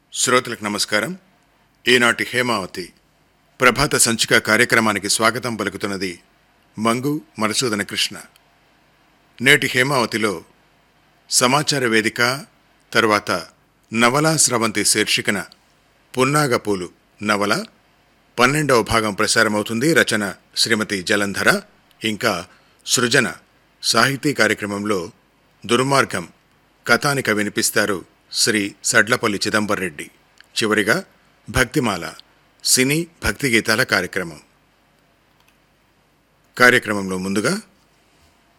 శ్రోతలకు నమస్కారం ఈనాటి హేమావతి ప్రభాత సంచిక కార్యక్రమానికి స్వాగతం పలుకుతున్నది మంగు మధుసూదన కృష్ణ నేటి హేమావతిలో సమాచార వేదిక తరువాత నవలా స్రవంతి శీర్షికన పున్నాగపూలు నవల పన్నెండవ భాగం ప్రసారమవుతుంది రచన శ్రీమతి జలంధర ఇంకా సృజన సాహితీ కార్యక్రమంలో దుర్మార్గం కథానిక వినిపిస్తారు శ్రీ సడ్లపల్లి చిదంబర్ రెడ్డి చివరిగా భక్తిమాల సినీ భక్తి గీతాల కార్యక్రమం కార్యక్రమంలో ముందుగా